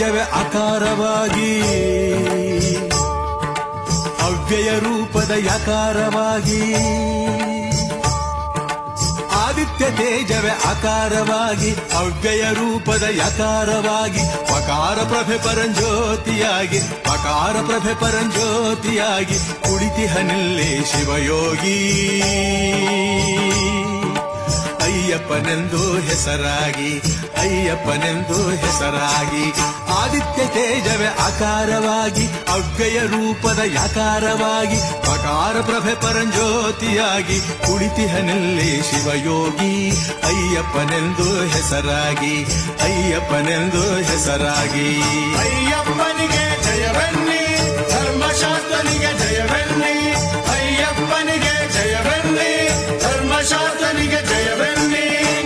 ತೇಜವೇ ಆಕಾರವಾಗಿ ಅವ್ಯಯ ರೂಪದ ಯಕಾರವಾಗಿ ಆದಿತ್ಯ ತೇಜವೇ ಆಕಾರವಾಗಿ ಅವ್ಯಯ ರೂಪದ ಯಕಾರವಾಗಿ ಪಕಾರ ಪ್ರಭೆ ಪರಂಜ್ಯೋತಿಯಾಗಿ ಪಕಾರ ಪ್ರಭೆ ಪರಂಜ್ಯೋತಿಯಾಗಿ ಕುಳಿತಿಹನಿಲ್ಲೇ ಶಿವಯೋಗಿ ಅಯ್ಯಪ್ಪನೆಂದು ಹೆಸರಾಗಿ ಅಯ್ಯಪ್ಪನೆಂದು ಹೆಸರಾಗಿ ಆದಿತ್ಯ ತೇಜವೇ ಆಕಾರವಾಗಿ ಅವ್ಯಯ ರೂಪದ ಯಕಾರವಾಗಿ ಪಕಾರ ಪ್ರಭೆ ಪರಂಜ್ಯೋತಿಯಾಗಿ ಕುಳಿತಿಹನಲ್ಲಿ ಶಿವಯೋಗಿ ಅಯ್ಯಪ್ಪನೆಂದು ಹೆಸರಾಗಿ ಅಯ್ಯಪ್ಪನೆಂದು ಹೆಸರಾಗಿ ಅಯ್ಯಪ್ಪನಿಗೆ ಜಯವೆನ್ನಿ ಧರ್ಮಶಾಸ್ತ್ರನಿಗೆ ಜಯವೆನ್ನಿ ಅಯ್ಯಪ್ಪನಿಗೆ ಜಯವೆನ್ನಿ ಧರ್ಮಶಾಸ್ತ್ರನಿಗೆ ಜಯವೆನ್ನಿ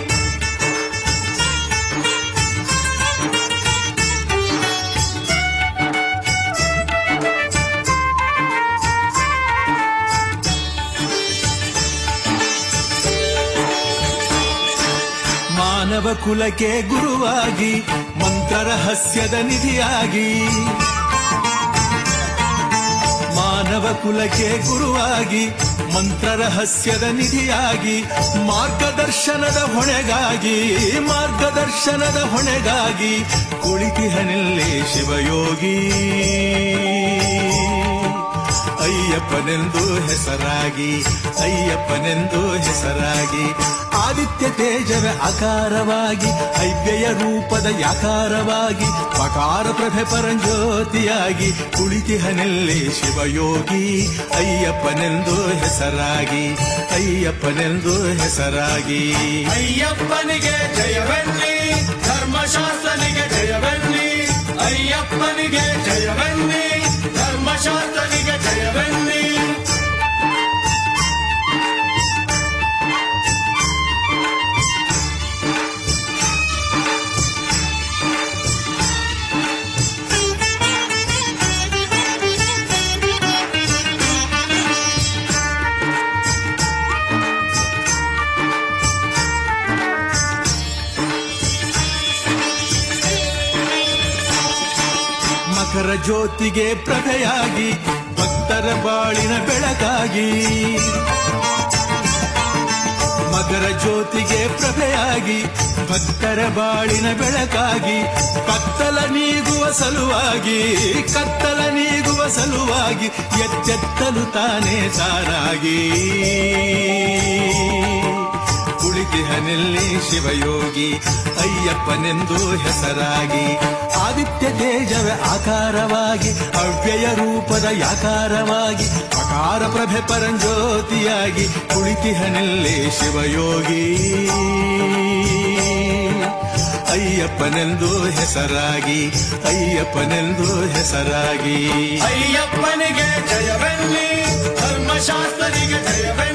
ಮಾನವ ಕುಲಕ್ಕೆ ಗುರುವಾಗಿ ಮಂತ್ರ ರಹಸ್ಯದ ನಿಧಿಯಾಗಿ ಮಾನವ ಕುಲಕ್ಕೆ ಗುರುವಾಗಿ ಮಂತ್ರ ರಹಸ್ಯದ ನಿಧಿಯಾಗಿ ಮಾರ್ಗದರ್ಶನದ ಹೊಣೆಗಾಗಿ ಮಾರ್ಗದರ್ಶನದ ಹೊಣೆಗಾಗಿ ಕುಳಿತಿಹನಿಲ್ಲೇ ಶಿವಯೋಗಿ ಅಯ್ಯಪ್ಪನೆಂದು ಹೆಸರಾಗಿ ಅಯ್ಯಪ್ಪನೆಂದು ಹೆಸರಾಗಿ ಆದಿತ್ಯ ತೇಜವೇ ಆಕಾರವಾಗಿ ಅವ್ಯಯ ರೂಪದ ಯಾಕಾರವಾಗಿ ಪಕಾರ ಪ್ರಭೆ ಪರಂಜ್ಯೋತಿಯಾಗಿ ಕುಳಿತಿಹನೆಲ್ಲೇ ಶಿವಯೋಗಿ ಅಯ್ಯಪ್ಪನೆಂದು ಹೆಸರಾಗಿ ಅಯ್ಯಪ್ಪನೆಂದು ಹೆಸರಾಗಿ ಅಯ್ಯಪ್ಪನಿಗೆ ಜಯವೆನ್ನಿ ಧರ್ಮಶಾಸ್ತ್ರನಿಗೆ ಜಯವೆನ್ನಿ ಅಯ್ಯಪ್ಪನಿಗೆ ಜಯವೆನ್ನಿ ಧರ್ಮಶಾಸ್ತ್ರನಿಗೆ ಜಯವೆನ್ನಿ ಮಕರ ಜ್ಯೋತಿಗೆ ಪ್ರಭೆಯಾಗಿ ಭಕ್ತರ ಬಾಳಿನ ಬೆಳಕಾಗಿ ಮಕರ ಜ್ಯೋತಿಗೆ ಪ್ರಭೆಯಾಗಿ ಭಕ್ತರ ಬಾಳಿನ ಬೆಳಕಾಗಿ ಕತ್ತಲ ನೀಗುವ ಸಲುವಾಗಿ ಕತ್ತಲ ನೀಗುವ ಸಲುವಾಗಿ ಎಚ್ಚೆತ್ತಲು ತಾನೇ ತಾರಾಗಿ ಕುಳಿತಿಹನಲ್ಲಿ ಶಿವಯೋಗಿ ಅಯ್ಯಪ್ಪನೆಂದು ಹೆಸರಾಗಿ ಆದಿತ್ಯ ತೇಜವೇ ಆಕಾರವಾಗಿ ಅವ್ಯಯ ರೂಪದ ಯಾಕಾರವಾಗಿ ಅಕಾರ ಪ್ರಭೆ ಪರಂಜ್ಯೋತಿಯಾಗಿ ಕುಳಿತಿಹನಲ್ಲೇ ಶಿವಯೋಗಿ ಅಯ್ಯಪ್ಪನೆಂದು ಹೆಸರಾಗಿ ಅಯ್ಯಪ್ಪನೆಂದು ಹೆಸರಾಗಿ ಅಯ್ಯಪ್ಪನಿಗೆ ಜಯವೆನ್ನಿ ಧರ್ಮಶಾಸ್ತ್ರನಿಗೆ ಜಯವೆನ್ನಿ